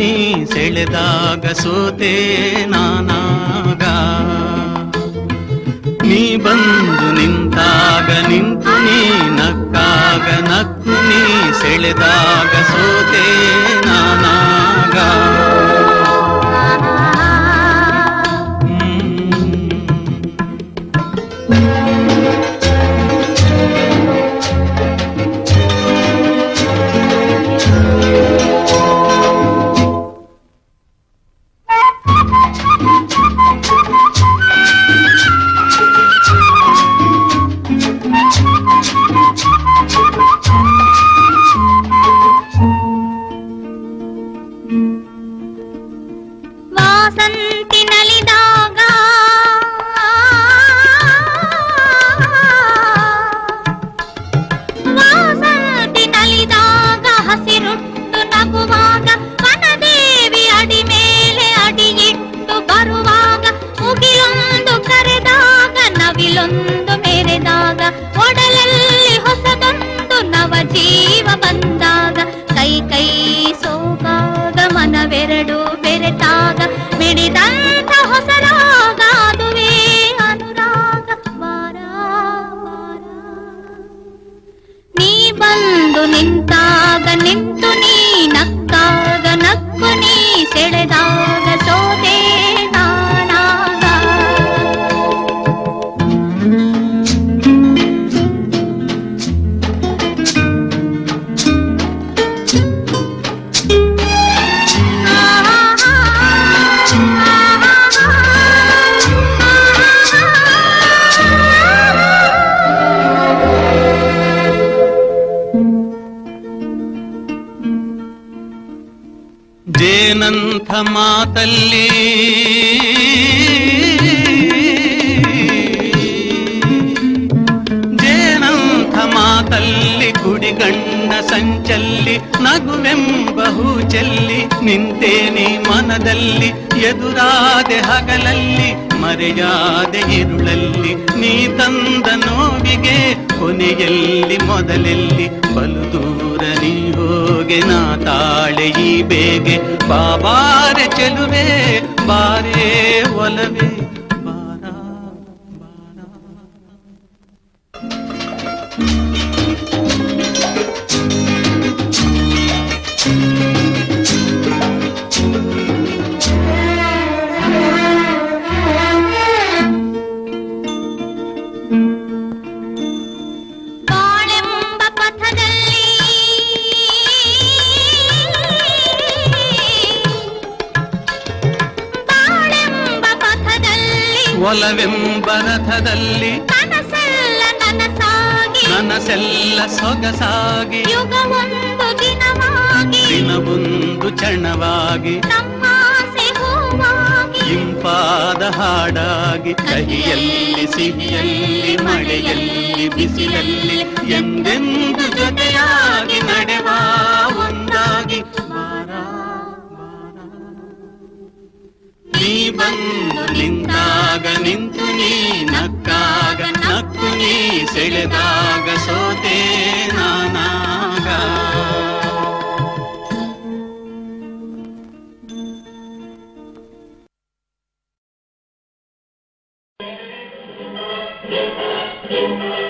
ನೀ ಸೆಳೆದಾಗ ಸೋತೆ ನಾನಾಗ ನೀ ಬಂದು ನಿಂತಾಗ ನಿಂತು ನೀ ನಕ್ಕಾಗ ನಕ್ಕು ನೀ ಸೆಳೆದಾಗ ಸೋತೆ ನಾನಾಗ ಹ್ಮ್. ವಾಸಂತಿ ನಲಿದಾಗ ವಾಸಂತಿ ನಲಿದಾಗ ಹಸಿರುಟ್ಟು ನಗುವಾಗ ವನದೇವಿ ಅಡಿ ಮೇಲೆ ಅಡಿಯಿಟ್ಟು ಬರುವಾಗ ಮುಗಿಲೊಂದು ಕರೆದಾಗ ನವಿಲೊಂದು ಮೆರೆದಾಗ ಒಡಲಲ್ಲಿ ಹೊಸದೊಂದು ನವ ಜೀವ ಬಂದಾಗ ಕೈ ಕೈ ಸೋಗಾಗ ಮನವೆರಡು ಬೆರೆತಾಗ ಮಿಡಿದಂಥ ಹೊಸರಾಗ ಅದುವೇ ಅನುರಾಗ ವಾರ ವಾರ. ನೀ ಬಂದು ನಿಂತಾಗ ನಿಂತು ನೀ ನಕ್ಕಾಗ ನಕ್ಕು ನೀ ಸೆಳೆದಾಗ ಸೋದೆ ನಾನಾಗ ಜೇನಂಥ ಮಾತಲ್ಲಿ ಜೇನಂಥ ಮಾತಲ್ಲಿ ಕುಡಿಗಣ್ಣ ಸಂಚಲ್ಲಿ ನಗುವೆಂಬ ಹೂಚಲ್ಲಿ ನಿಂತೇನಿ ಮನದಲ್ಲಿ ಎದುರಾದೆ ಹಗಲಲ್ಲಿ ಮರೆಯಾದೆ ಇರುಳಲ್ಲಿ ನೀ ತಂದ ನೋವಿಗೆ ಕೊನೆಯಲ್ಲಿ ಮೊದಲೆಲ್ಲಿ ಬಲು ದೂರ ನೀ ಹೋಗೆ ನಾ ತಾಳೆ ಈ ಬೇಗೆ ಬಾಬಾರೆ ಚೆಲುವೆ ಬಾರೇ ಒಲವೇ ಬಾರ ಬಾರ ಬಾಳೆಂಬ ಪಥದಲ್ಲಿ ಬಾಳೆಂಬ ಪಥದಲ್ಲಿ ಒಲವೆಂಬ ರಥದಲ್ಲಿ ಕನಸೆಲ್ಲ ನನಸಾಗಿ ನನಸೆಲ್ಲ ಸೊಗಸಾಗಿ ಯುಗವೊಂದು ದಿನವಾಗಿ ದಿನವೊಂದು ಚಣವಾಗಿ ನಮ್ಮಾಸೆ ಹೂವಾಗಿ ಇಂಪಾದ ಹಾಡಾಗಿ ಕಹಿಯಲ್ಲಿ ಸಿಹಿಯಲ್ಲಿ ಮಳೆಯಲ್ಲಿ ಬಿಸಿಲಲ್ಲಿ ಎಂದೆಂದು ಜೊತೆಯಾಗಿ ನಡೆವ ಒಂದಾಗಿ ಬಾರ ಬಾರ. ನೀ ಬಂದು ನಿಂತಾಗ ನಿಂತು ನೀ ನಕ್ಕಾಗ ನಕ್ಕು ನೀ ಸೆಳೆದಾಗ ಸೋತೆ ನಾನಾಗ Thank